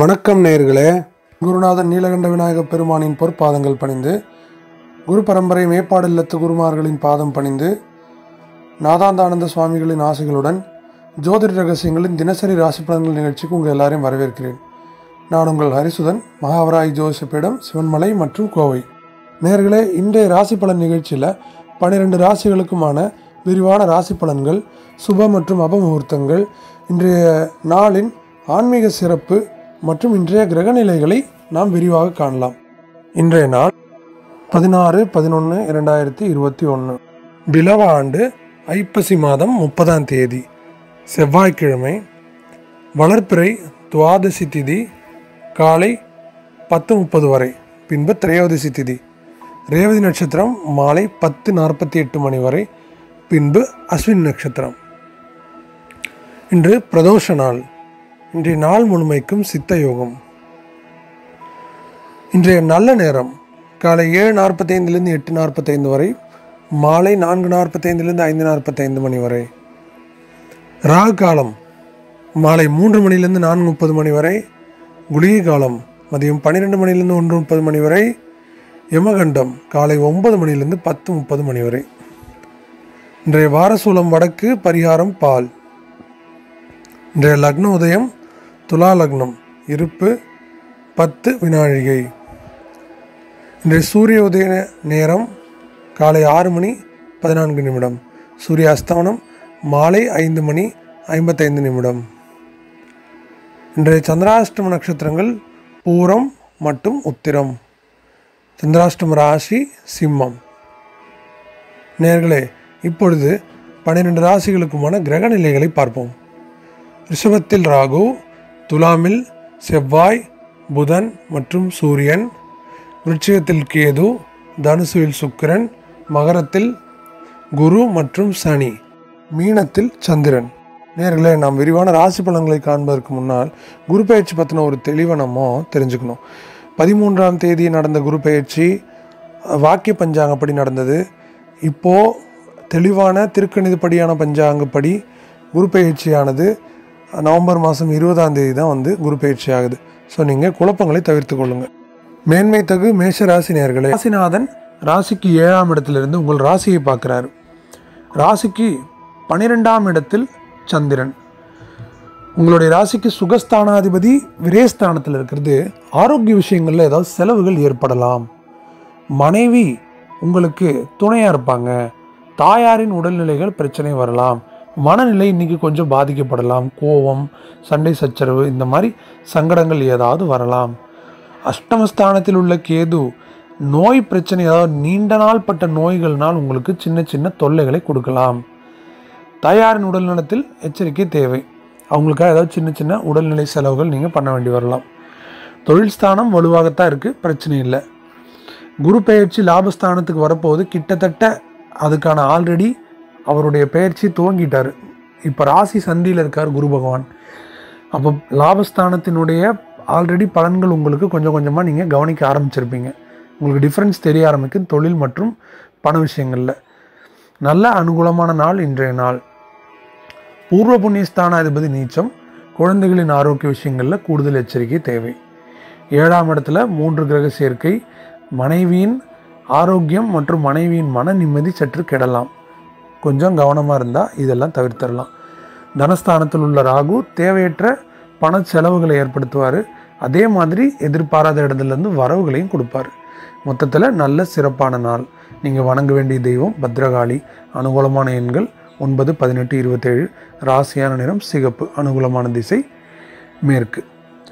வணக்கம் நேயர்களே குருநாதன் நீலகண்ட விநாயகப் பெருமானின் பொற்பாதங்கள் பணிந்து குரு பரம்பரை மேப்பாடு இல்லத்து குருமார்களின் பாதம் பணிந்து நாதாந்தானந்த சுவாமிகளின் ஆசைகளுடன் ஜோதிட ரகசியங்களின் தினசரி ராசி பலன்கள் நிகழ்ச்சிக்கு உங்கள் எல்லாரையும் வரவேற்கிறேன் நான் உங்கள் ஹரிசுதன் மகாவராய் ஜோசிப்பிடம் சிவன்மலை மற்றும் கோவை நேர்களே இன்றைய ராசி பலன் நிகழ்ச்சியில் பன்னிரெண்டு ராசிகளுக்குமான விரிவான ராசி பலன்கள் சுப மற்றும் அபமுகூர்த்தங்கள் இன்றைய நாளின் ஆன்மீக சிறப்பு மற்றும் இன்றைய கிரகநிலைகளை நாம் விரிவாக காணலாம் இன்றைய நாள் பதினாறு பதினொன்று இரண்டாயிரத்தி இருபத்தி ஒன்று பிலவ ஆண்டு ஐப்பசி மாதம் முப்பதாம் தேதி செவ்வாய்க்கிழமை வளர்ப்பிறை துவாதசி திதி காலை பத்து முப்பது வரை பின்பு திரையோதசி திதி ரேவதி நட்சத்திரம் மாலை பத்து நாற்பத்தி எட்டு மணி வரை பின்பு அஸ்வின் நட்சத்திரம் இன்று பிரதோஷ நாள் இன்றைய நாள் முழுமைக்கும் சித்த யோகம் இன்றைய நல்ல நேரம் காலை ஏழு நாற்பத்தைந்துலேருந்து எட்டு நாற்பத்தைந்து வரை மாலை நான்கு நாற்பத்தைந்துலேருந்து ஐந்து நாற்பத்தைந்து மணி வரை ராகு காலம் மாலை மூன்று மணிலேருந்து நான்கு முப்பது மணி வரை குளிகை காலம் மதியம் பன்னிரெண்டு மணிலேருந்து ஒன்று முப்பது மணி வரை யமகண்டம் காலை ஒன்பது மணிலேருந்து பத்து முப்பது மணி வரை இன்றைய வாரசூலம் வடக்கு பரிகாரம் பால் இன்றைய லக்ன உதயம் துலா லக்னம் இருப்பு பத்து வினாழிகை இன்றைய சூரிய உதய நேரம் காலை ஆறு மணி பதினான்கு நிமிடம் சூரிய அஸ்தமனம் மாலை ஐந்து மணி ஐம்பத்தைந்து நிமிடம் இன்றைய சந்திராஷ்டம நட்சத்திரங்கள் பூரம் மற்றும் உத்திரம் சந்திராஷ்டம ராசி சிம்மம் நேர்களே இப்பொழுது பன்னிரெண்டு ராசிகளுக்குமான கிரக நிலைகளை பார்ப்போம் ரிஷபத்தில் ராகு துலாமில் செவ்வாய் புதன் மற்றும் சூரியன் விருட்சிகத்தில் கேது தனுசுவில் சுக்கிரன் மகரத்தில் குரு மற்றும் சனி மீனத்தில் சந்திரன் நேர்களே நாம் விரிவான ராசி பலன்களை காண்பதற்கு முன்னால் குரு பயிற்சி பற்றின ஒரு தெளிவை நம்ம தெரிஞ்சுக்கணும் பதிமூன்றாம் தேதி நடந்த குரு பயிற்சி வாக்கிய பஞ்சாங்கப்படி நடந்தது இப்போது தெளிவான திருக்கணிதப்படியான பஞ்சாங்கப்படி குரு பயிற்சியானது நவம்பர் மாதம் இருபதாம் தேதி தான் வந்து குரு பயிற்சி ஆகுது ஸோ நீங்கள் குழப்பங்களை தவிர்த்து கொள்ளுங்கள் மேன்மை தகு மேஷ ராசி நேர்களே ராசிநாதன் ராசிக்கு ஏழாம் இடத்திலிருந்து உங்கள் ராசியை பார்க்குறாரு ராசிக்கு பனிரெண்டாம் இடத்தில் சந்திரன் உங்களுடைய ராசிக்கு சுகஸ்தானாதிபதி விரேஸ்தானத்தில் இருக்கிறது ஆரோக்கிய விஷயங்களில் ஏதாவது செலவுகள் ஏற்படலாம் மனைவி உங்களுக்கு துணையாக இருப்பாங்க தாயாரின் உடல்நிலைகள் பிரச்சனை வரலாம் மனநிலை இன்னைக்கு கொஞ்சம் பாதிக்கப்படலாம் கோபம் சண்டை சச்சரவு இந்த மாதிரி சங்கடங்கள் ஏதாவது வரலாம் அஷ்டமஸ்தானத்தில் உள்ள கேது நோய் பிரச்சனை அதாவது நீண்ட நாள் பட்ட நோய்கள்னால் உங்களுக்கு சின்ன சின்ன தொல்லைகளை கொடுக்கலாம் தாயாரின் உடல்நலத்தில் எச்சரிக்கை தேவை அவங்களுக்காக ஏதாவது சின்ன சின்ன உடல்நிலை செலவுகள் நீங்கள் பண்ண வேண்டி வரலாம் தொழில் ஸ்தானம் வலுவாகத்தான் இருக்குது பிரச்சனை இல்லை குரு பெயர்ச்சி லாபஸ்தானத்துக்கு வரப்போகுது கிட்டத்தட்ட அதுக்கான ஆல்ரெடி அவருடைய பெயர்ச்சி துவங்கிட்டார் இப்போ ராசி சந்தியில் இருக்கார் குரு பகவான் அப்போ லாபஸ்தானத்தினுடைய ஆல்ரெடி பலன்கள் உங்களுக்கு கொஞ்சம் கொஞ்சமாக நீங்கள் கவனிக்க ஆரம்பிச்சிருப்பீங்க உங்களுக்கு டிஃப்ரென்ஸ் தெரிய ஆரம்பிக்கும் தொழில் மற்றும் பண விஷயங்களில் நல்ல அனுகூலமான நாள் இன்றைய நாள் பூர்வ புண்ணியஸ்தானாதிபதி நீச்சம் குழந்தைகளின் ஆரோக்கிய விஷயங்களில் கூடுதல் எச்சரிக்கை தேவை ஏழாம் இடத்துல மூன்று கிரக சேர்க்கை மனைவியின் ஆரோக்கியம் மற்றும் மனைவியின் மன நிம்மதி சற்று கெடலாம் கொஞ்சம் கவனமாக இருந்தால் இதெல்லாம் தவிர்த்திடலாம் தனஸ்தானத்தில் உள்ள ராகு தேவையற்ற பண செலவுகளை ஏற்படுத்துவார் அதே மாதிரி எதிர்பாராத இடத்துலேருந்து வரவுகளையும் கொடுப்பார் மொத்தத்தில் நல்ல சிறப்பான நாள் நீங்கள் வணங்க வேண்டிய தெய்வம் பத்ரகாளி அனுகூலமான எண்கள் ஒன்பது பதினெட்டு இருபத்தேழு ராசியான நிறம் சிகப்பு அனுகூலமான திசை மேற்கு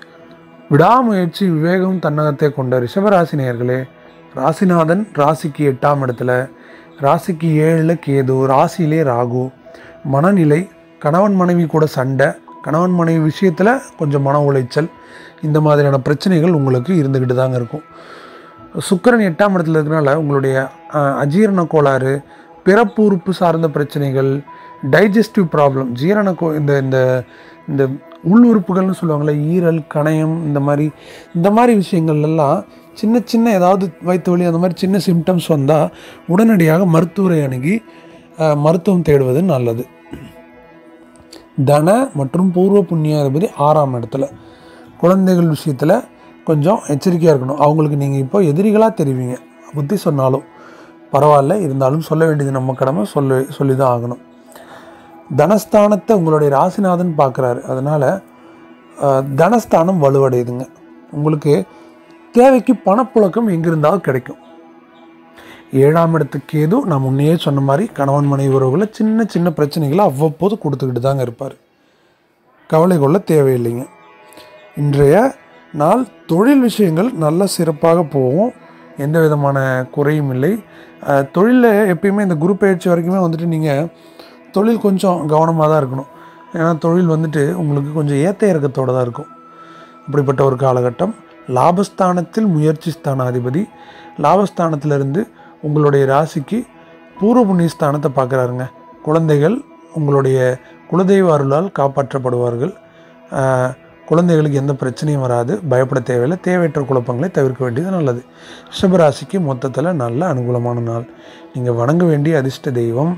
விடாமுயற்சி விவேகம் தன்னகத்தை கொண்ட ரிஷபராசி நேயர்களே ராசிநாதன் ராசிக்கு எட்டாம் இடத்துல ராசிக்கு ஏழில் கேது ராசியிலே ராகு மனநிலை கணவன் மனைவி கூட சண்டை கணவன் மனைவி விஷயத்தில் கொஞ்சம் மன உளைச்சல் இந்த மாதிரியான பிரச்சனைகள் உங்களுக்கு இருந்துக்கிட்டு தாங்க இருக்கும் சுக்கிரன் எட்டாம் இடத்துல இருக்கிறனால உங்களுடைய அஹ், அஜீரண கோளாறு பிறப்பு உறுப்பு சார்ந்த பிரச்சனைகள் டைஜஸ்டிவ் ப்ராப்ளம் ஜீரண கோ இந்த இந்த இந்த உள் உறுப்புகள்னு சொல்லுவாங்கள்ல ஈரல் கணையம் இந்த மாதிரி இந்த மாதிரி விஷயங்கள் எல்லாம் சின்ன சின்ன ஏதாவது வயிற்று வலி அந்த மாதிரி சின்ன சிம்டம்ஸ் வந்தால் உடனடியாக மருத்துவரை அணுகி அஹ், மருத்துவம் தேடுவது நல்லது தன மற்றும் பூர்வ புண்ணியாதிபதி ஆறாம் இடத்துல குழந்தைகள் விஷயத்தில் கொஞ்சம் எச்சரிக்கையாக இருக்கணும் அவங்களுக்கு நீங்கள் இப்போ எதிரிகளாக தெரிவிங்க புத்தி சொன்னாலும் பரவாயில்ல இருந்தாலும் சொல்ல வேண்டியது நம்ம கடமை சொல்லி சொல்லி தான் ஆகணும் தனஸ்தானத்தை உங்களுடைய ராசிநாதன் பார்க்குறாரு அதனால் தனஸ்தானம் வலுவடையுதுங்க உங்களுக்கு தேவைக்கு பணப்புழக்கம் எங்கிருந்தாலும் கிடைக்கும் ஏழாம் இடத்துக்கு ஏதோ நான் முன்னையே சொன்ன மாதிரி கணவன் மனைவி உறவுகளில் சின்ன சின்ன பிரச்சனைகளை அவ்வப்போது கொடுத்துக்கிட்டு தாங்க இருப்பார் கவலை கொள்ள தேவையில்லைங்க இன்றைய நாள் தொழில் விஷயங்கள் நல்ல சிறப்பாக போகும் எந்த விதமான குறையும் இல்லை தொழிலில் எப்பயுமே இந்த குரு பயிற்சி வரைக்குமே வந்துட்டு நீங்கள் தொழில் கொஞ்சம் கவனமாக தான் இருக்கணும் ஏன்னா தொழில் வந்துட்டு உங்களுக்கு கொஞ்சம் ஏற்ற இறக்கத்தோடு தான் இருக்கும் அப்படிப்பட்ட ஒரு காலகட்டம் லாபஸ்தானத்தில் முயற்சி ஸ்தானாதிபதி லாபஸ்தானத்திலிருந்து உங்களுடைய ராசிக்கு பூர்வ புண்ணிய ஸ்தானத்தை பார்க்குறாருங்க குழந்தைகள் உங்களுடைய குலதெய்வ அருளால் காப்பாற்றப்படுவார்கள் ஆஹ், குழந்தைகளுக்கு எந்த பிரச்சனையும் வராது பயப்பட தேவையில்லை தேவையற்ற குழப்பங்களை தவிர்க்க வேண்டியது நல்லது ரிஷபராசிக்கு மொத்தத்தில் நல்ல அனுகூலமான நாள் நீங்கள் வணங்க வேண்டிய அதிர்ஷ்ட தெய்வம்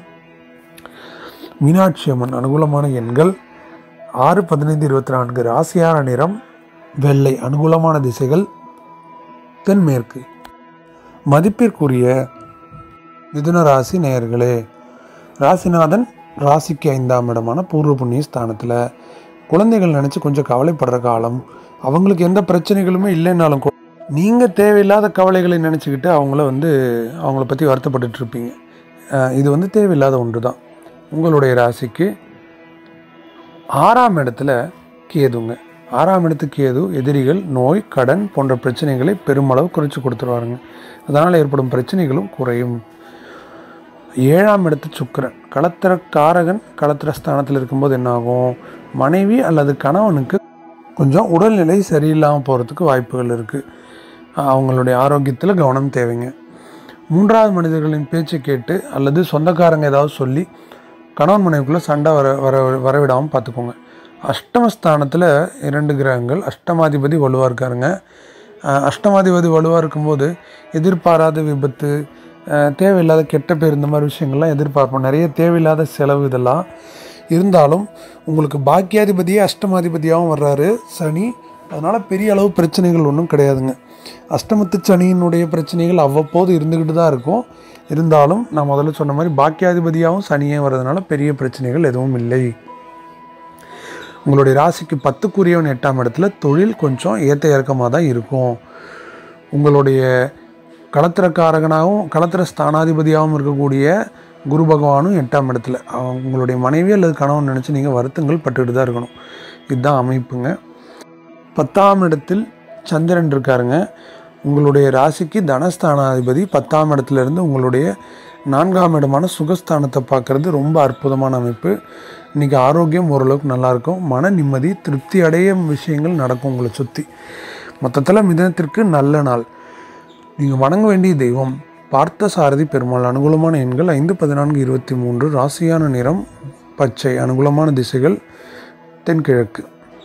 மீனாட்சி அம்மன் அனுகூலமான எண்கள் ஆறு பதினைந்து இருபத்தி நான்கு ராசியான நிறம் வெள்ளை அனுகூலமான திசைகள் தென்மேற்கு மதிப்பிற்குரிய மிதுன ராசி நேயர்களே ராசிநாதன் ராசிக்கு ஐந்தாம் இடமான பூர்வ புண்ணிய ஸ்தானத்தில் குழந்தைகள் நினச்சி கொஞ்சம் கவலைப்படுற காலம் அவங்களுக்கு எந்த பிரச்சனைகளுமே இல்லைன்னாலும் கூட நீங்கள் தேவையில்லாத கவலைகளை நினச்சிக்கிட்டு அவங்கள வந்து அவங்கள பற்றி வருத்தப்பட்டுட்டு இருப்பீங்க அஹ் இது வந்து தேவையில்லாத ஒன்று தான் உங்களுடைய ராசிக்கு ஆறாம் இடத்துல கேதுங்க ஆறாம் இடத்துக்கு கேது எதிரிகள் நோய் கடன் போன்ற பிரச்சனைகளை பெருமளவு குறைச்சி கொடுத்துருவாருங்க அதனால் ஏற்படும் பிரச்சனைகளும் குறையும் ஏழாம் இடத்து சுக்கிரன் களத்திர காரகன் களத்திர ஸ்தானத்தில் இருக்கும்போது என்னாகும் மனைவி அல்லது கணவனுக்கு கொஞ்சம் உடல்நிலை சரியில்லாமல் போகிறதுக்கு வாய்ப்புகள் இருக்குது அவங்களுடைய ஆரோக்கியத்தில் கவனம் தேவைங்க மூன்றாவது மனிதர்களின் பேச்சை கேட்டு அல்லது சொந்தக்காரங்க ஏதாவது சொல்லி கணவன் மனைவிக்குள்ளே சண்டை வர வர வரவிடாமல் பார்த்துக்கோங்க அஷ்டமஸ்தானத்தில் இரண்டு கிரகங்கள் அஷ்டமாதிபதி வலுவாக இருக்காருங்க அஹ் அஷ்டமாதிபதி வலுவாக இருக்கும்போது எதிர்பாராத விபத்து அஹ் தேவையில்லாத கெட்ட பேர் இந்த மாதிரி விஷயங்கள்லாம் எதிர்பார்ப்போம் நிறைய தேவையில்லாத செலவு இதெல்லாம் இருந்தாலும் உங்களுக்கு பாக்கியாதிபதியே அஷ்டமாதிபதியாகவும் வர்றாரு சனி அதனால் பெரிய அளவு பிரச்சனைகள் ஒன்றும் கிடையாதுங்க அஷ்டமத்து சனியினுடைய பிரச்சனைகள் அவ்வப்போது இருந்துக்கிட்டு தான் இருக்கும் இருந்தாலும் நான் முதல்ல சொன்ன மாதிரி பாக்கியாதிபதியாகவும் சனியே வர்றதுனால பெரிய பிரச்சனைகள் எதுவும் இல்லை உங்களுடைய ராசிக்கு பத்துக்குரியவன் எட்டாம் இடத்துல தொழில் கொஞ்சம் ஏற்ற இறக்கமாக தான் இருக்கும் உங்களுடைய களத்திரக்காரகனாகவும் களத்திர ஸ்தானாதிபதியாகவும் இருக்கக்கூடிய குரு பகவானும் எட்டாம் இடத்துல அவங்க உங்களுடைய மனைவி அல்லது கணவன் நினச்சி நீங்கள் வருத்தங்கள் பட்டுக்கிட்டு தான் இருக்கணும் இதுதான் அமைப்புங்க பத்தாம் இடத்தில் சந்திரன் இருக்காருங்க உங்களுடைய ராசிக்கு தனஸ்தானாதிபதி பத்தாம் இடத்துல இருந்து உங்களுடைய நான்காம் இடமான சுகஸ்தானத்தை பார்க்குறது ரொம்ப அற்புதமான அமைப்பு இன்றைக்கி ஆரோக்கியம் ஓரளவுக்கு நல்லாயிருக்கும் மன நிம்மதி திருப்தி அடையும் விஷயங்கள் நடக்கும் உங்களை சுற்றி மொத்தத்தில் மிதனத்திற்கு நல்ல நாள் நீங்கள் வணங்க வேண்டிய தெய்வம் பார்த்த சாரதி பெருமாள் அனுகூலமான எண்கள் ஐந்து பதினான்கு இருபத்தி மூன்று ராசியான நிறம் பச்சை அனுகூலமான திசைகள் தென்கிழக்கு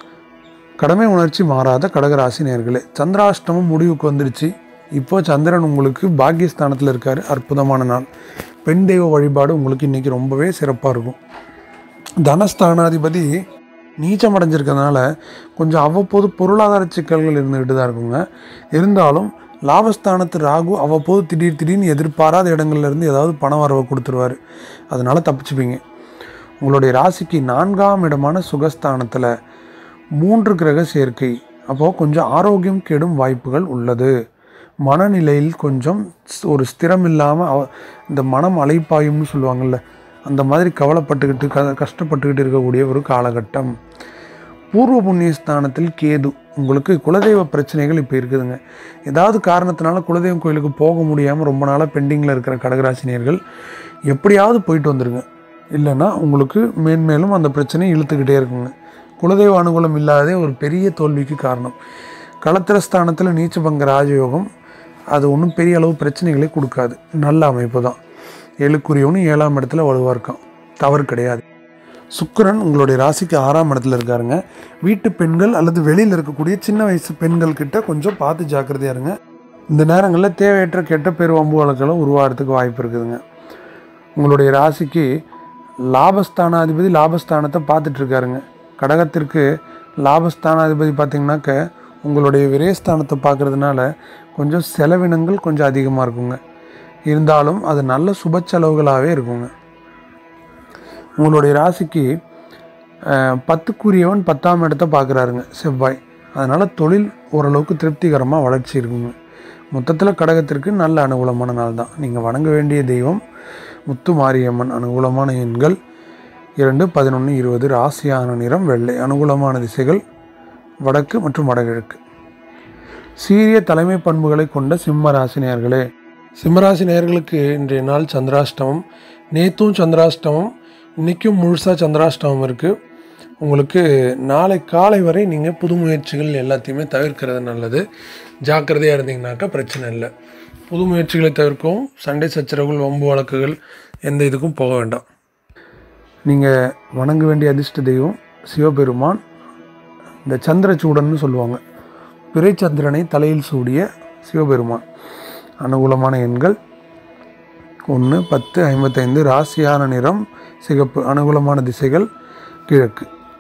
கடமை உணர்ச்சி மாறாத கடகராசி நேர்களே சந்திராஷ்டமம் முடிவுக்கு வந்துருச்சு இப்போ சந்திரன் உங்களுக்கு பாக்கியஸ்தானத்தில் இருக்கார் அற்புதமான நாள் பெண் தெய்வ வழிபாடு உங்களுக்கு இன்றைக்கி ரொம்பவே சிறப்பாக இருக்கும் தனஸ்தானாதிபதி நீச்சம் அடைஞ்சிருக்கிறதுனால கொஞ்சம் அவ்வப்போது பொருளாதார சிக்கல்கள் இருந்துக்கிட்டு தான் இருக்குங்க இருந்தாலும் லாபஸ்தானத்து ராகு அவ்வப்போது திடீர் திடீர்னு எதிர்பாராத இடங்கள்ல இருந்து ஏதாவது பண வரவை கொடுத்துருவார் அதனால தப்பிச்சுப்பீங்க உங்களுடைய ராசிக்கு நான்காம் இடமான சுகஸ்தானத்தில் மூன்று கிரக சேர்க்கை அப்போது கொஞ்சம் ஆரோக்கியம் கெடும் வாய்ப்புகள் உள்ளது மனநிலையில் கொஞ்சம் ஸ்- ஒரு ஸ்திரம் இல்லாமல் அவ இந்த மனம் அலைப்பாயும்னு சொல்லுவாங்கள்ல அந்த மாதிரி கவலைப்பட்டுக்கிட்டு க கஷ்டப்பட்டுக்கிட்டு இருக்கக்கூடிய ஒரு காலகட்டம் பூர்வ புண்ணிய ஸ்தானத்தில் கேது உங்களுக்கு குலதெய்வ பிரச்சனைகள் இப்போ இருக்குதுங்க ஏதாவது காரணத்தினால குலதெய்வம் கோயிலுக்கு போக முடியாமல் ரொம்ப நாளாக பெண்டிங்கில் இருக்கிற கடகராசினியர்கள் எப்படியாவது போயிட்டு வந்துருங்க இல்லைன்னா உங்களுக்கு மேன்மேலும் அந்த பிரச்சனை இழுத்துக்கிட்டே இருக்குங்க குலதெய்வ அனுகூலம் இல்லாததே ஒரு பெரிய தோல்விக்கு காரணம் களத்திர ஸ்தானத்தில் நீச்சபங்க ராஜயோகம் அது ஒன்றும் பெரிய அளவு பிரச்சனைகளை கொடுக்காது நல்ல அமைப்பு தான் ஏழுக்குரியவனும் ஏழாம் இடத்துல வலுவாக இருக்கான் தவறு கிடையாது சுக்கிரன் உங்களுடைய ராசிக்கு ஆறாம் இடத்துல இருக்காருங்க வீட்டு பெண்கள் அல்லது வெளியில் இருக்கக்கூடிய சின்ன வயசு பெண்கள் கிட்ட கொஞ்சம் பார்த்து ஜாக்கிரதையா இருங்க இந்த நேரங்களில் தேவையற்ற கெட்ட பேர் வம்பு வழக்கெல்லாம் உருவாகிறதுக்கு வாய்ப்பு இருக்குதுங்க உங்களுடைய ராசிக்கு லாபஸ்தானாதிபதி லாபஸ்தானத்தை பார்த்துட்டு இருக்காருங்க கடகத்திற்கு லாபஸ்தானாதிபதி பார்த்திங்கனாக்க உங்களுடைய விரயஸ்தானத்தை பார்க்குறதுனால கொஞ்சம் செலவினங்கள் கொஞ்சம் அதிகமாக இருக்குங்க இருந்தாலும் அது நல்ல சுப செலவுகளாகவே இருக்குங்க உங்களுடைய ராசிக்கு அஹ், பத்துக்குரியவன் பத்தாம் இடத்தை பார்க்குறாருங்க செவ்வாய் அதனால் தொழில் ஓரளவுக்கு திருப்திகரமாக வளர்ச்சி இருக்குங்க மொத்தத்தில் கடகத்திற்கு நல்ல அனுகூலமான நாள் தான் நீங்கள் வணங்க வேண்டிய தெய்வம் முத்து மாரியம்மன் அனுகூலமான எண்கள் இரண்டு பதினொன்று இருபது ராசியான நிறம் வெள்ளை அனுகூலமான திசைகள் வடக்கு மற்றும் வடகிழக்கு சீரிய தலைமை பண்புகளை கொண்ட சிம்ம ராசினியர்களே சிம்மராசி நேயர்களுக்கு இன்றைய நாள் சந்திராஷ்டமம் நேற்றும் சந்திராஷ்டமம் இன்றைக்கும் முழுசாக சந்திராஷ்டமம் இருக்குது உங்களுக்கு நாளை காலை வரை நீங்கள் புது முயற்சிகள் எல்லாத்தையுமே தவிர்க்கிறது நல்லது ஜாக்கிரதையாக இருந்தீங்கனாக்கா பிரச்சனை இல்லை புது முயற்சிகளை தவிர்க்கவும் சண்டை சச்சரவுகள் வம்பு வழக்குகள் எந்த இதுக்கும் போக வேண்டாம் நீங்கள் வணங்க வேண்டிய அதிர்ஷ்ட தெய்வம் சிவபெருமான் இந்த சந்திரச்சூடன்னு சொல்லுவாங்க பிறைச்சந்திரனை தலையில் சூடிய சிவபெருமான் அனுகூலமான எண்கள் ஒன்று பத்து ஐம்பத்தைந்து ராசியான நிறம் சிகப்பு அனுகூலமான திசைகள் கிழக்கு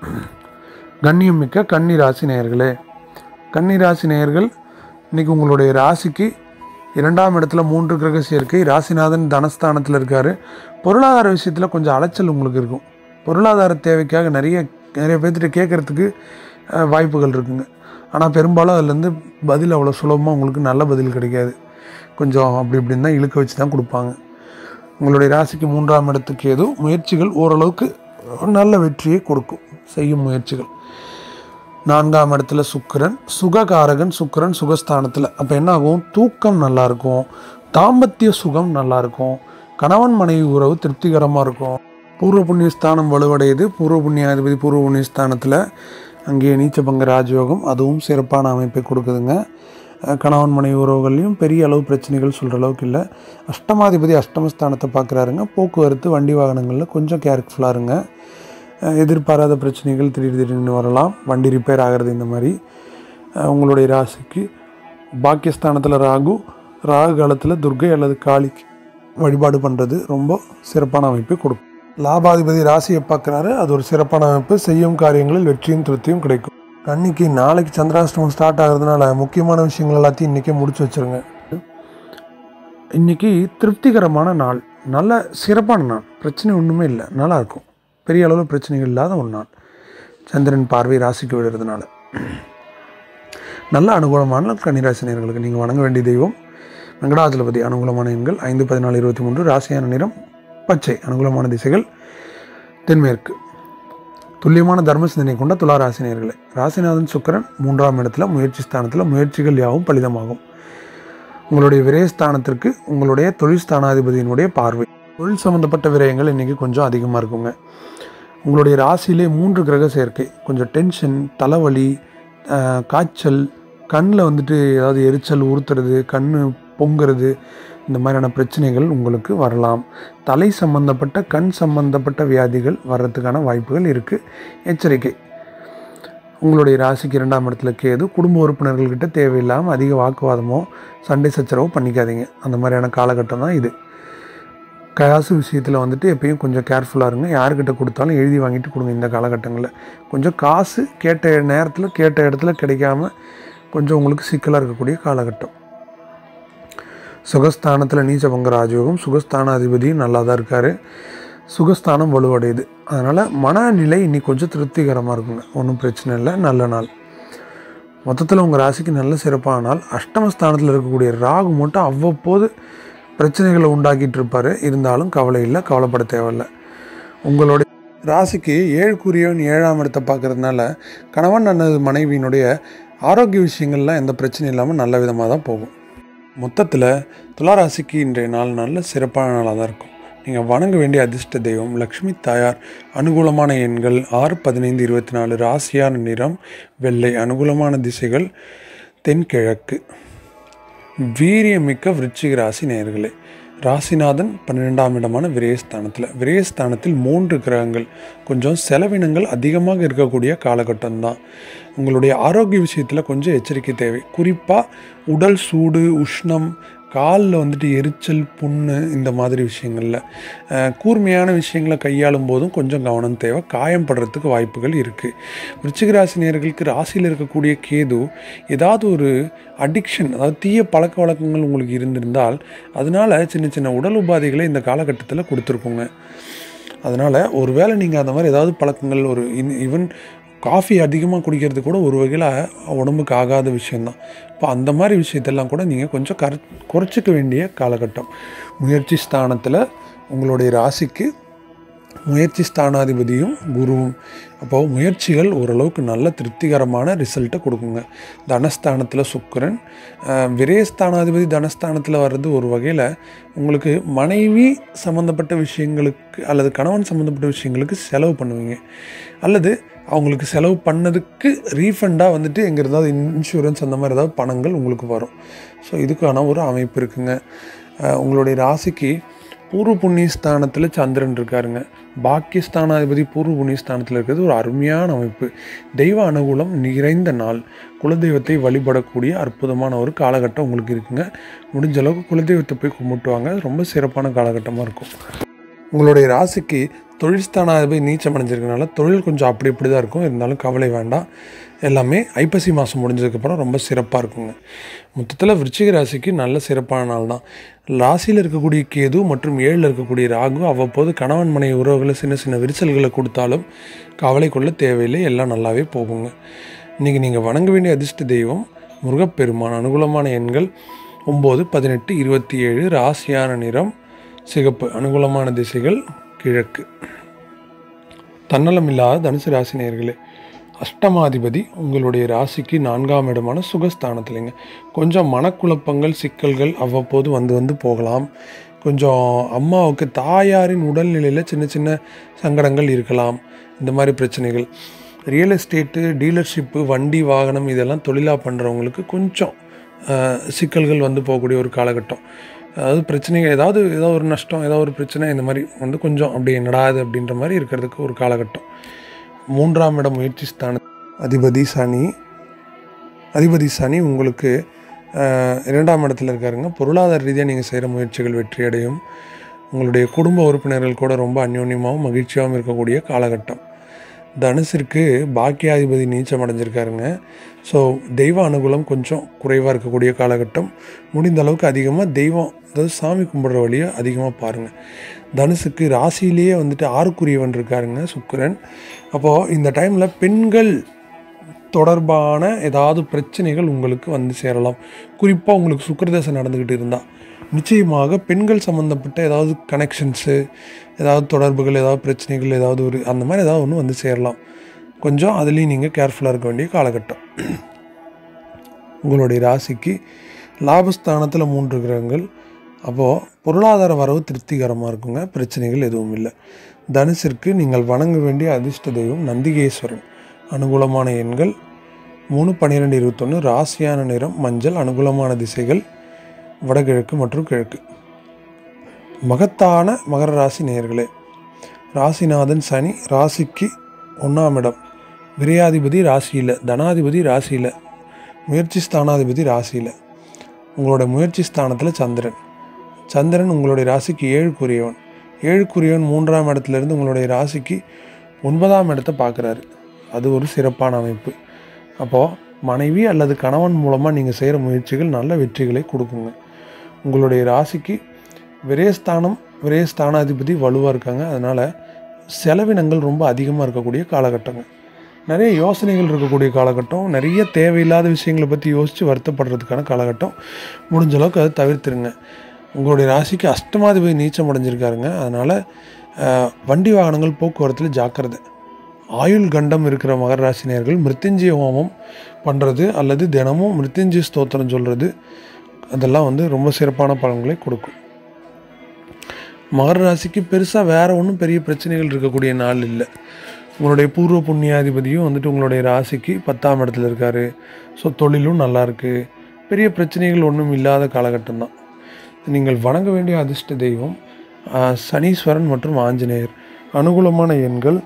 கண்ணியம் மிக்க கன்னி ராசி நேயர்களே கன்னி ராசி நேயர்கள் இன்னைக்கு உங்களுடைய ராசிக்கு இரண்டாம் இடத்துல மூன்று கிரக சேர்க்கை ராசிநாதன் தனஸ்தானத்தில் இருக்கார் பொருளாதார விஷயத்தில் கொஞ்சம் அலைச்சல் உங்களுக்கு இருக்கும் பொருளாதார தேவைக்காக நிறைய நிறைய பேர்த்திட்ட கேட்குறதுக்கு அஹ், வாய்ப்புகள் இருக்குங்க ஆனால் பெரும்பாலும் அதுலேருந்து பதில் அவ்வளோ சுலபமாக உங்களுக்கு நல்ல பதில் கிடைக்காது கொஞ்சம் அப்படி இப்படின்னு தான் இழுக்க வச்சு தான் கொடுப்பாங்க உங்களுடைய ராசிக்கு மூன்றாம் இடத்துக்கு ஏதோ முயற்சிகள் ஓரளவுக்கு நல்ல வெற்றியை கொடுக்கும் செய்யும் முயற்சிகள் நான்காம் இடத்துல சுக்கிரன் சுககாரகன் சுக்கிரன் சுகஸ்தானத்தில் அப்போ என்ன ஆகும் தூக்கம் நல்லா இருக்கும் தாம்பத்திய சுகம் நல்லா இருக்கும் கணவன் மனைவி உறவு திருப்திகரமாக இருக்கும் பூர்வ புண்ணிய ஸ்தானம் வலுவடையுது பூர்வ புண்ணியாதிபதி பூர்வ புண்ணிய ஸ்தானத்தில் அங்கேயே நீச்சபங்க ராஜயோகம் அதுவும் சிறப்பான அமைப்பை கொடுக்குதுங்க அஹ் கணவன் மனைவி உறவுகள்லையும் பெரிய அளவு பிரச்சனைகள் சொல்கிற அளவுக்கு இல்லை அஷ்டமாதிபதி அஷ்டமஸ்தானத்தை பார்க்குறாருங்க போக்குவரத்து வண்டி வாகனங்களில் கொஞ்சம் கேர்ஃபுல்லாக இருங்க அஹ் எதிர்பாராத பிரச்சனைகள் திடீர் திடீர்னு வரலாம் வண்டி ரிப்பேர் ஆகிறது இந்த மாதிரி அஹ் உங்களுடைய ராசிக்கு பாக்கியஸ்தானத்தில் ராகு ராகு காலத்தில் துர்கை அல்லது காளிக்கு வழிபாடு பண்ணுறது ரொம்ப சிறப்பான அமைப்பை கொடுக்கும் லாபாதிபதி ராசியை பார்க்குறாரு அது ஒரு சிறப்பான அமைப்பு செய்யும் காரியங்களில் வெற்றியும் திருப்தியும் கிடைக்கும் கன்னிக்கு நாளைக்கு சந்திராஷ்டமம் ஸ்டார்ட் ஆகிறதுனால முக்கியமான விஷயங்கள் எல்லாத்தையும் இன்றைக்கே முடிச்சு வச்சிருங்க இன்னைக்கு திருப்திகரமான நாள் நல்ல சிறப்பான நாள் பிரச்சனை ஒன்றுமே இல்லை நல்லா இருக்கும் பெரிய அளவில் பிரச்சனைகள் இல்லாத ஒரு நாள் சந்திரன் பார்வை ராசிக்கு விடுறதுனால நல்ல அனுகூலமான கன்னிராசினியர்களுக்கு நீங்கள் வணங்க வேண்டிய தெய்வம் வெங்கடாஜலபதி அனுகூலமான எண்கள் ஐந்து பதினாலு இருபத்தி மூன்று ராசியான நிறம் பச்சை அனுகூலமான திசைகள் தென்மேற்கு துல்லியமான தர்ம சிந்தனை கொண்ட துலா ராசினியர்களே ராசிநாதன் சுக்கிரன் மூன்றாம் இடத்துல முயற்சி ஸ்தானத்தில் முயற்சிகள் யாவும் பலிதமாகும் உங்களுடைய விரயஸ்தானத்திற்கு உங்களுடைய தொழில் ஸ்தானாதிபதியினுடைய பார்வை தொழில் சம்மந்தப்பட்ட விரயங்கள் இன்றைக்கி கொஞ்சம் அதிகமாக இருக்குங்க உங்களுடைய ராசியிலே மூன்று கிரக சேர்க்கை கொஞ்சம் டென்ஷன் தலைவலி ஆஹ், காய்ச்சல் கண்ணில் வந்துட்டு ஏதாவது எரிச்சல் உறுத்துறது கண் பொங்குறது இந்த மாதிரியான பிரச்சனைகள் உங்களுக்கு வரலாம் தலை சம்பந்தப்பட்ட கண் சம்பந்தப்பட்ட வியாதிகள் வர்றதுக்கான வாய்ப்புகள் இருக்குது எச்சரிக்கை உங்களுடைய ராசிக்கு இரண்டாம் இடத்துல கேது குடும்ப உறுப்பினர்கள்கிட்ட தேவையில்லாமல் அதிக வாக்குவாதமோ சண்டை சச்சரவோ பண்ணிக்காதீங்க அந்த மாதிரியான காலகட்டம் தான் இது காசு விஷயத்தில் வந்துட்டு எப்பயும் கொஞ்சம் கேர்ஃபுல்லாக இருங்க யார்கிட்ட கொடுத்தாலும் எழுதி வாங்கிட்டு கொடுங்க இந்த காலகட்டங்களில் கொஞ்சம் காசு கேட்ட நேரத்தில் கேட்ட இடத்துல கிடைக்காம கொஞ்சம் உங்களுக்கு சிக்கலாக இருக்கக்கூடிய காலகட்டம் சுகஸ்தானத்தில் நீச்சபங்க ராஜயோகம் சுகஸ்தானாதிபதியும் நல்லா தான் இருக்கார் சுகஸ்தானம் வலுவடையுது அதனால் மனநிலை இன்னைக்கு கொஞ்சம் திருப்திகரமாக இருக்குங்க ஒன்றும் பிரச்சனை இல்லை நல்ல நாள் மொத்தத்தில் உங்கள் ராசிக்கு நல்ல சிறப்பான நாள் அஷ்டமஸ்தானத்தில் இருக்கக்கூடிய ராகு மட்டும் அவ்வப்போது பிரச்சனைகளை உண்டாக்கிட்டு இருப்பார் இருந்தாலும் கவலை இல்லை கவலைப்பட தேவையில்லை உங்களுடைய ராசிக்கு ஏழுக்குரியவன் ஏழாம் இடத்தை பார்க்கறதுனால கணவன் அல்லது மனைவியினுடைய ஆரோக்கிய விஷயங்கள்லாம் எந்த பிரச்சனையும் இல்லாமல் நல்ல விதமாக தான் போகும் மொத்தத்தில் துளாராசிக்கு இன்றைய நாள் நல்ல சிறப்பான நாளாக தான் இருக்கும் நீங்கள் வணங்க வேண்டிய அதிர்ஷ்ட தெய்வம் லக்ஷ்மி தாயார் அனுகூலமான எண்கள் ஆறு பதினைந்து இருபத்தி நாலு ராசியான நிறம் வெள்ளை அனுகூலமான திசைகள் தென்கிழக்கு வீரியமிக்க விருச்சிக ராசி நேயர்களே ராசிநாதன் பன்னிரெண்டாம் இடமான விரயஸ்தானத்தில் விரயஸ்தானத்தில் மூன்று கிரகங்கள் கொஞ்சம் செலவினங்கள் அதிகமாக இருக்கக்கூடிய காலகட்டம் தான் உங்களுடைய ஆரோக்கிய விஷயத்தில் கொஞ்சம் எச்சரிக்கை தேவை குறிப்பாக உடல் சூடு உஷ்ணம் காலில் வந்துட்டு எரிச்சல் புண்ணு இந்த மாதிரி விஷயங்களில் அஹ், கூர்மையான விஷயங்களை கையாளும் போதும் கொஞ்சம் கவனம் தேவை காயம் படுறதுக்கு வாய்ப்புகள் இருக்குது விருச்சிக ராசி நேயர்களுக்கு ராசியில் இருக்கக்கூடிய கேது ஏதாவது ஒரு அடிக்ஷன் அதாவது தீய பழக்க வழக்கங்கள் உங்களுக்கு இருந்திருந்தால் அதனால சின்ன சின்ன உடல் உபாதைகளை இந்த காலகட்டத்தில் கொடுத்துருக்குங்க அதனால் ஒருவேளை நீங்கள் அந்த மாதிரி ஏதாவது பழக்கங்கள் ஒரு ஈவன் காஃபி அதிகமாக குடிக்கிறது கூட ஒரு வகையில் உடம்புக்கு ஆகாத விஷயந்தான் இப்போ அந்த மாதிரி விஷயத்தெல்லாம் கூட நீங்கள் கொஞ்சம் கர குறைச்சிக்க வேண்டிய காலகட்டம் முயற்சி ஸ்தானத்தில் உங்களுடைய ராசிக்கு முயற்சி ஸ்தானாதிபதியும் குருவும் அப்போ முயற்சிகள் ஓரளவுக்கு நல்ல திருப்திகரமான ரிசல்ட்டை கொடுக்குங்க தனஸ்தானத்தில் சுக்கிரன் அஹ், விரயஸ்தானாதிபதி தனஸ்தானத்தில் வர்றது ஒரு வகையில் உங்களுக்கு மனைவி சம்மந்தப்பட்ட விஷயங்களுக்கு அல்லது கணவன் சம்மந்தப்பட்ட விஷயங்களுக்கு செலவு பண்ணுவீங்க அல்லது அவங்களுக்கு செலவு பண்ணதுக்கு ரீஃபண்டாக வந்துட்டு எங்கே ஏதாவது இன்சூரன்ஸ் அந்த மாதிரி ஏதாவது பணங்கள் உங்களுக்கு வரும் ஸோ இதுக்கான ஒரு அமைப்பு இருக்குங்க அஹ், உங்களுடைய ராசிக்கு பூர்வ புண்ணிய ஸ்தானத்தில் சந்திரன் இருக்காருங்க பாக்கியஸ்தானாதிபதி பூர்வ புண்ணிய ஸ்தானத்தில் இருக்கிறது ஒரு அருமையான அமைப்பு தெய்வ அனுகூலம் நிறைந்த நாள் குலதெய்வத்தை வழிபடக்கூடிய அற்புதமான ஒரு காலகட்டம் உங்களுக்கு இருக்குங்க முடிஞ்ச அளவுக்கு குலதெய்வத்தை போய் கும்பிட்டு வாங்க அது ரொம்ப சிறப்பான காலகட்டமாக இருக்கும் உங்களுடைய ராசிக்கு தொழில் ஸ்தானாதிபதி நீச்சம் அடைஞ்சிருக்கனால தொழில் கொஞ்சம் அப்படி இப்படி தான் இருக்கும் இருந்தாலும் கவலை வேண்டாம் எல்லாமே ஐப்பசி மாதம் முடிஞ்சதுக்கப்புறம் ரொம்ப சிறப்பாக இருக்குங்க மொத்தத்தில் விருச்சிக ராசிக்கு நல்ல சிறப்பான நாள் தான் ராசியில் இருக்கக்கூடிய கேது மற்றும் ஏழில் இருக்கக்கூடிய ராகு அவ்வப்போது கணவன் மனை உறவுகளை சின்ன சின்ன விரிசல்களை கொடுத்தாலும் கவலை கொள்ள தேவையில்லை எல்லாம் நல்லாவே போகுங்க இன்றைக்கி நீங்கள் வணங்க வேண்டிய அதிர்ஷ்ட தெய்வம் முருகப்பெருமான் அனுகூலமான எண்கள் ஒம்பது பதினெட்டு இருபத்தி ஏழு ராசியான நிறம் சிகப்பு அனுகூலமான திசைகள் கிழக்கு தன்னலம் இல்லாத தனுசு ராசி நேயர்களே அஷ்டமாதிபதி உங்களுடைய ராசிக்கு நான்காம் இடமான சுகஸ்தானத்துலேங்க கொஞ்சம் மனக்குழப்பங்கள் சிக்கல்கள் அவ்வப்போது வந்து வந்து போகலாம் கொஞ்சம் அம்மாவுக்கு தாயாரின் உடல்நிலையில் சின்ன சின்ன சங்கடங்கள் இருக்கலாம் இந்த மாதிரி பிரச்சனைகள் ரியல் எஸ்டேட்டு டீலர்ஷிப்பு வண்டி வாகனம் இதெல்லாம் தொழிலாக பண்ணுறவங்களுக்கு கொஞ்சம் அஹ், சிக்கல்கள் வந்து போகக்கூடிய ஒரு காலகட்டம் அதாவது பிரச்சனைகள் ஏதாவது ஏதாவது ஒரு நஷ்டம் ஏதாவது ஒரு பிரச்சனை இந்த மாதிரி வந்து கொஞ்சம் அப்படி என்னடாது அப்படின்ற மாதிரி இருக்கிறதுக்கு ஒரு காலகட்டம் மூன்றாம் இடம் முயற்சி ஸ்தான அதிபதி சனி அதிபதி சனி உங்களுக்கு அஹ், இரண்டாம் இடத்துல இருக்காருங்க பொருளாதார ரீதியாக நீங்கள் செய்கிற முயற்சிகள் வெற்றியடையும் உங்களுடைய குடும்ப உறுப்பினர்கள் கூட ரொம்ப அந்யோன்யமாகவும் மகிழ்ச்சியாகவும் இருக்கக்கூடிய காலகட்டம் தனுசிற்கு பாக்கியாதிபதி நீச்சம் அடைஞ்சிருக்காருங்க ஸோ தெய்வ அனுகூலம் கொஞ்சம் குறைவாக இருக்கக்கூடிய காலகட்டம் முடிந்த அளவுக்கு அதிகமாக தெய்வம் அதாவது சாமி கும்பிட்ற வழியை அதிகமாக பாருங்கள் தனுசுக்கு ராசியிலேயே வந்துட்டு ஆறுக்குரியவன் இருக்காருங்க சுக்கிரன் அப்போது இந்த டைமில் பெண்கள் தொடர்பான ஏதாவது பிரச்சனைகள் உங்களுக்கு வந்து சேரலாம் குறிப்பாக உங்களுக்கு சுக்கிரதசை நடந்துக்கிட்டு இருந்தால் நிச்சயமாக பெண்கள் சம்மந்தப்பட்ட ஏதாவது கனெக்ஷன்ஸு ஏதாவது தொடர்புகள் ஏதாவது பிரச்சனைகள் ஏதாவது ஒரு அந்த மாதிரி ஏதாவது ஒன்று வந்து சேரலாம் கொஞ்சம் அதுலேயும் நீங்கள் கேர்ஃபுல்லாக இருக்க வேண்டிய காலகட்டம் உங்களுடைய ராசிக்கு லாபஸ்தானத்தில் மூன்று கிரகங்கள் அப்போது பொருளாதார வரவு திருப்திகரமாக இருக்குங்க பிரச்சனைகள் எதுவும் இல்லை தனுசிற்கு நீங்கள் வணங்க வேண்டிய அதிர்ஷ்ட தெய்வம் நந்திகேஸ்வரன் அனுகூலமான எண்கள் மூணு பன்னிரெண்டு இருபத்தொன்று ராசியான நிறம் மஞ்சள் அனுகூலமான திசைகள் வடகிழக்கு மற்றும் கிழக்கு மகத்தான மகர ராசி நேயர்களே ராசிநாதன் சனி ராசிக்கு ஒன்றாம் இடம் விரையாதிபதி ராசியில் தனாதிபதி ராசியில் முயற்சி ஸ்தானாதிபதி ராசியில் உங்களோட முயற்சி ஸ்தானத்தில் சந்திரன் சந்திரன் உங்களுடைய ராசிக்கு ஏழுக்குரியவன் ஏழுக்குரியவன் மூன்றாம் இடத்துலேருந்து உங்களுடைய ராசிக்கு ஒன்பதாம் இடத்தை பார்க்குறாரு அது ஒரு சிறப்பான அமைப்பு அப்போது மனைவி அல்லது கணவன் மூலமாக நீங்கள் செய்கிற முயற்சிகள் நல்ல வெற்றிகளை கொடுக்குங்க உங்களுடைய ராசிக்கு விரயஸ்தானம் விரயஸ்தானாதிபதி வலுவாக இருக்காங்க அதனால் செலவினங்கள் ரொம்ப அதிகமாக இருக்கக்கூடிய காலகட்டங்க நிறைய யோசனைகள் இருக்கக்கூடிய காலகட்டம் நிறைய தேவையில்லாத விஷயங்களை பற்றி யோசித்து வருத்தப்படுறதுக்கான காலகட்டம் முடிஞ்ச அளவுக்கு அதை தவிர்த்துருங்க உங்களுடைய ராசிக்கு அஷ்டமாதிபதி நீச்சம் அடைஞ்சிருக்காருங்க அதனால் அஹ், வண்டி வாகனங்கள் போக்குவரத்தில் ஜாக்கிரதை ஆயுள் கண்டம் இருக்கிற மகர ராசினியர்கள் மிருத்யுஞ்சய ஹோமம் பண்ணுறது அல்லது தினமும் மிருத்யுஞ்சய ஸ்தோத்திரம் சொல்கிறது அதெல்லாம் வந்து ரொம்ப சிறப்பான பலன்களை கொடுக்கும் மகர ராசிக்கு பெருசாக வேற ஒன்றும் பெரிய பிரச்சனைகள் இருக்கக்கூடிய நாள் இல்லை உங்களுடைய பூர்வ புண்ணியாதிபதியும் வந்துட்டு உங்களுடைய ராசிக்கு பத்தாம் இடத்துல இருக்காரு ஸோ தொழிலும் நல்லா இருக்கு பெரிய பிரச்சனைகள் ஒன்றும் இல்லாத காலகட்டம் தான் நீங்கள் வணங்க வேண்டிய அதிர்ஷ்ட தெய்வம் ஆஹ், சனீஸ்வரன் மற்றும் ஆஞ்சநேயர் அனுகூலமான எண்கள்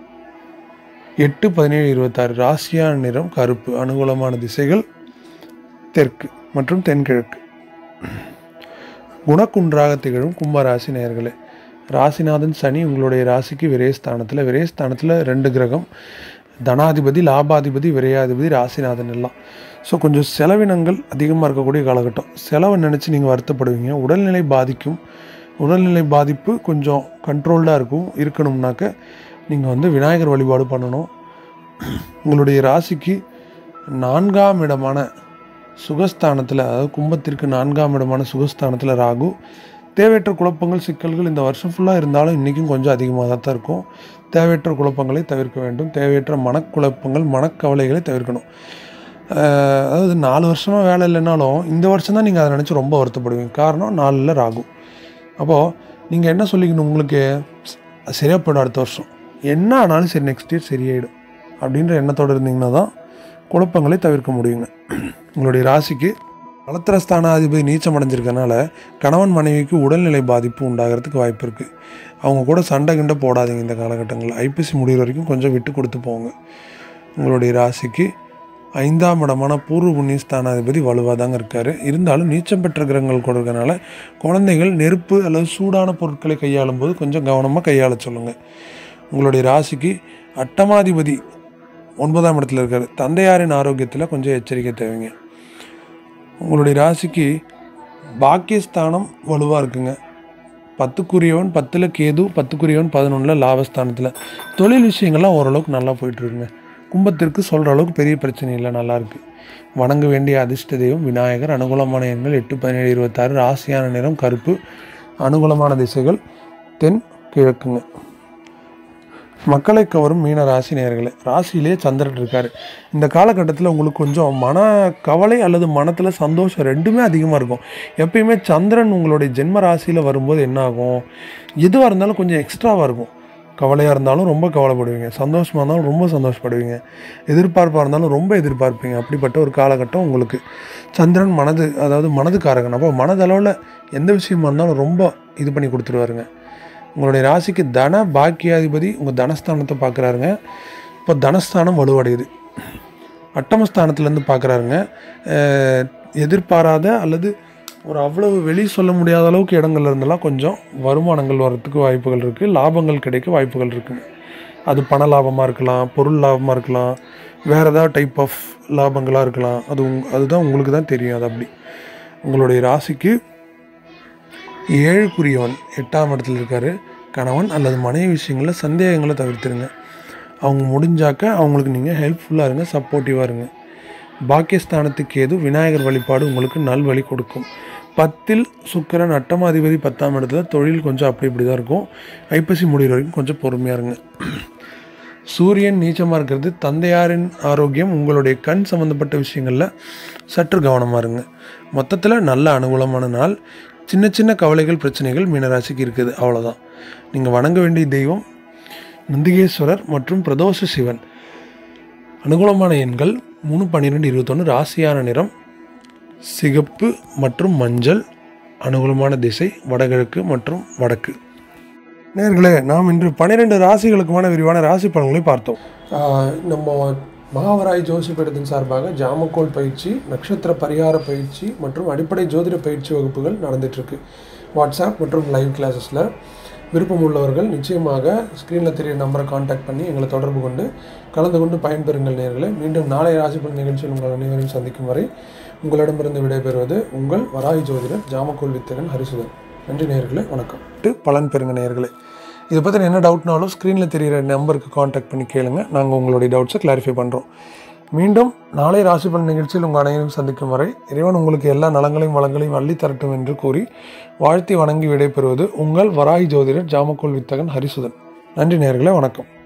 எட்டு பதினேழு இருபத்தாறு ராசியான நிறம் கருப்பு அனுகூலமான திசைகள் தெற்கு மற்றும் தென்கிழக்கு குணக்குன்றாக திகழும் கும்பராசி நேயர்களே ராசிநாதன் சனி உங்களுடைய ராசிக்கு விரயஸ்தானத்தில் விரயஸ்தானத்தில் ரெண்டு கிரகம் தனாதிபதி லாபாதிபதி விரையாதிபதி ராசிநாதன் எல்லாம் ஸோ கொஞ்சம் செலவினங்கள் அதிகமாக இருக்கக்கூடிய காலகட்டம் செலவை நினச்சி நீங்கள் வருத்தப்படுவீங்க உடல்நிலை பாதிக்கும் உடல்நிலை பாதிப்பு கொஞ்சம் கண்ட்ரோல்டாக இருக்கும் இருக்கணும்னாக்க நீங்கள் வந்து விநாயகர் வழிபாடு பண்ணணும் உங்களுடைய ராசிக்கு நான்காம் இடமான சுகஸ்தானத்தில் அதாவது கும்பத்திற்கு நான்காம் இடமான சுகஸ்தானத்தில் ராகு தேவையற்ற குழப்பங்கள் சிக்கல்கள் இந்த வருஷம் ஃபுல்லாக இருந்தாலும் இன்றைக்கும் கொஞ்சம் அதிகமாக தான் இருக்கும் தேவையற்ற குழப்பங்களை தவிர்க்க வேண்டும் தேவையற்ற மனக்குழப்பங்கள் மனக்கவலைகளை தவிர்க்கணும் அஹ் அதாவது நாலு வருஷமாக வேலை இல்லைனாலும் இந்த வருஷம் தான் நீங்கள் அதை நினச்சி ரொம்ப வருத்தப்படுவீங்க காரணம் நாலில் ராகு அப்போது நீங்கள் என்ன சொல்லிக்கணும் உங்களுக்கு சரியாக போயிடும் அடுத்த வருஷம் என்ன ஆனாலும் சரி நெக்ஸ்ட் இயர் சரியாயிடும் அப்படின்ற எண்ணத்தோடு இருந்தீங்கன்னா தான் குழப்பங்களை தவிர்க்க முடியுங்க உங்களுடைய ராசிக்கு கலத்திரஸ்தானாதிபதி நீச்சம் அடைஞ்சிருக்கனால கணவன் மனைவிக்கு உடல்நிலை பாதிப்பு உண்டாகிறதுக்கு வாய்ப்பு இருக்குது அவங்க கூட சண்டை கிண்டை போடாதீங்க இந்த காலகட்டங்களில் ஐப்பசி முடிகிற வரைக்கும் கொஞ்சம் விட்டு கொடுத்து போங்க உங்களுடைய ராசிக்கு ஐந்தாம் இடமான பூர்வ புண்ணிய ஸ்தானாதிபதி வலுவாக தாங்க இருக்கார் இருந்தாலும் நீச்சம் பெற்ற கிரகங்கள் கூட இருக்கனால குழந்தைகள் நெருப்பு அல்லது சூடான பொருட்களை கையாளும் போது கொஞ்சம் கவனமாக கையாள சொல்லுங்கள் உங்களுடைய ராசிக்கு அட்டமாதிபதி ஒன்பதாம் இடத்துல இருக்கார் தந்தையாரின் ஆரோக்கியத்தில் கொஞ்சம் எச்சரிக்கை தேவைங்க உங்களுடைய ராசிக்கு பாக்கியஸ்தானம் வலுவாக இருக்குங்க பத்துக்குரியவன் பத்தில் கேது பத்துக்குரியவன் பதினொன்றில் லாபஸ்தானத்தில் தொழில் விஷயங்கள்லாம் ஓரளவுக்கு நல்லா போயிட்டுருக்குங்க கும்பத்திற்கு சொல்கிற அளவுக்கு பெரிய பிரச்சனை இல்லை நல்லாயிருக்கு வணங்க வேண்டிய அதிர்ஷ்ட தெய்வம் விநாயகர் அனுகூலமான எண்கள் எட்டு பதினேழு இருபத்தாறு ராசியான நிறம் கருப்பு அனுகூலமான திசைகள் தென் கிழக்குங்க மக்களை கவரும் மீன ராசி நேர்களே ராசியிலே சந்திரன் இருக்கார் இந்த காலகட்டத்தில் உங்களுக்கு கொஞ்சம் மன கவலை அல்லது மனத்தில் சந்தோஷம் ரெண்டுமே அதிகமாக இருக்கும் எப்பயுமே சந்திரன் உங்களுடைய ஜென்ம ராசியில் வரும்போது என்ன ஆகும் எதுவாக இருந்தாலும் கொஞ்சம் எக்ஸ்ட்ராவாக இருக்கும் கவலையாக இருந்தாலும் ரொம்ப கவலைப்படுவீங்க சந்தோஷமாக இருந்தாலும் ரொம்ப சந்தோஷப்படுவீங்க எதிர்பார்ப்பாக இருந்தாலும் ரொம்ப எதிர்பார்ப்பீங்க அப்படிப்பட்ட ஒரு காலகட்டம் உங்களுக்கு சந்திரன் மனது அதாவது மனதுக்காரகன் அப்போ மனதளவில் எந்த விஷயமா இருந்தாலும் ரொம்ப இது பண்ணி கொடுத்துருவாருங்க உங்களுடைய ராசிக்கு தன பாக்கியாதிபதி உங்கள் தனஸ்தானத்தை பார்க்குறாருங்க இப்போ தனஸ்தானம் வலுவடையுது அட்டமஸ்தானத்துலேருந்து பார்க்குறாருங்க அஹ், எதிர்பாராத அல்லது ஒரு அவ்வளவு வெளி சொல்ல முடியாத அளவுக்கு இடங்கள்ல இருந்தெல்லாம் கொஞ்சம் வருமானங்கள் வர்றதுக்கு வாய்ப்புகள் இருக்குது லாபங்கள் கிடைக்க வாய்ப்புகள் இருக்குங்க அது பண லாபமாக இருக்கலாம் பொருள் லாபமாக இருக்கலாம் வேறு ஏதாவது டைப் ஆஃப் லாபங்களாக இருக்கலாம் அது உங் அதுதான் உங்களுக்கு தான் தெரியும் அது அப்படி உங்களுடைய ராசிக்கு ஏழுக்குரியவன் எட்டாம் இடத்துல இருக்காரு கணவன் அல்லது மனைவி விஷயங்களில் சந்தேகங்களை தவிர்த்துருங்க அவங்க முடிஞ்சாக்க அவங்களுக்கு நீங்கள் ஹெல்ப்ஃபுல்லாக இருங்க சப்போர்ட்டிவாக இருங்க பாக்கியஸ்தானத்துக்கு ஏது விநாயகர் வழிபாடு உங்களுக்கு நல்வழி கொடுக்கும் பத்தில் சுக்கிரன் அட்டமாதிபதி பத்தாம் இடத்துல தொழில் கொஞ்சம் அப்படி இப்படி தான் இருக்கும் ஐப்பசி முடிகிற வரைக்கும் கொஞ்சம் பொறுமையாக இருங்க சூரியன் நீச்சமாக இருக்கிறது தந்தையாரின் ஆரோக்கியம் உங்களுடைய கண் சம்மந்தப்பட்ட விஷயங்களில் சற்று கவனமாக இருங்க மொத்தத்தில் நல்ல அனுகூலமான நாள் சின்ன சின்ன கவலைகள் பிரச்சனைகள் மீனராசிக்கு இருக்குது அவ்வளோதான் நீங்கள் வணங்க வேண்டிய தெய்வம் நந்திகேஸ்வரர் மற்றும் பிரதோஷ சிவன் அனுகூலமான எண்கள் மூணு பன்னிரெண்டு இருபத்தொன்று ராசியான நிறம் சிகப்பு மற்றும் மஞ்சள் அனுகூலமான திசை வடகிழக்கு மற்றும் வடக்கு நேர்களே நாம் இன்று பன்னிரெண்டு ராசிகளுக்குமான விரிவான ராசி பலன்களை பார்த்தோம் ஆஹ் நம்ம மகாவராய் ஜோசி பீடத்தின் சார்பாக ஜாமக்கோல் பயிற்சி நட்சத்திர பரிகார பயிற்சி மற்றும் அடிப்படை ஜோதிட பயிற்சி வகுப்புகள் நடந்துட்டுருக்கு வாட்ஸ்அப் மற்றும் லைவ் கிளாஸஸில் விருப்பம் உள்ளவர்கள் நிச்சயமாக ஸ்க்ரீனில் தெரிய நம்பரை காண்டாக்ட் பண்ணி எங்களை தொடர்பு கொண்டு கலந்து கொண்டு பயன்பெறுங்கள் நேர்களே மீண்டும் நாளை ராசி பலன் நிகழ்ச்சியில் உங்கள் அனைவரையும் சந்திக்கும் வரை உங்களிடமிருந்து விடைபெறுவது உங்கள் வராய் ஜோதிடர் ஜாமக்கோல் வித்தகன் ஹரிசுதன் நன்றி நேர்களே வணக்கம் பலன் பெறுங்க நேர்களே இதை பற்றி என்ன டவுட்னாலும் ஸ்க்ரீனில் தெரிகிற நம்பருக்கு காண்டாக்ட் பண்ணி கேளுங்க நாங்கள் உங்களுடைய டவுட்ஸை கிளாரிஃபை பண்ணுறோம் மீண்டும் நாளை ராசி பலன் நிகழ்ச்சியில் உங்கள் அனைவரும் சந்திக்கும் வரை இறைவன் உங்களுக்கு எல்லா நலங்களையும் வளங்களையும் அள்ளி தரட்டும் என்று கூறி வாழ்த்தி வணங்கி விடைபெறுவது உங்கள் வராய் ஜோதிடர் ஜாமக்கோல் வித்தகன் ஹரிசுதன் நன்றி நேர்களே வணக்கம்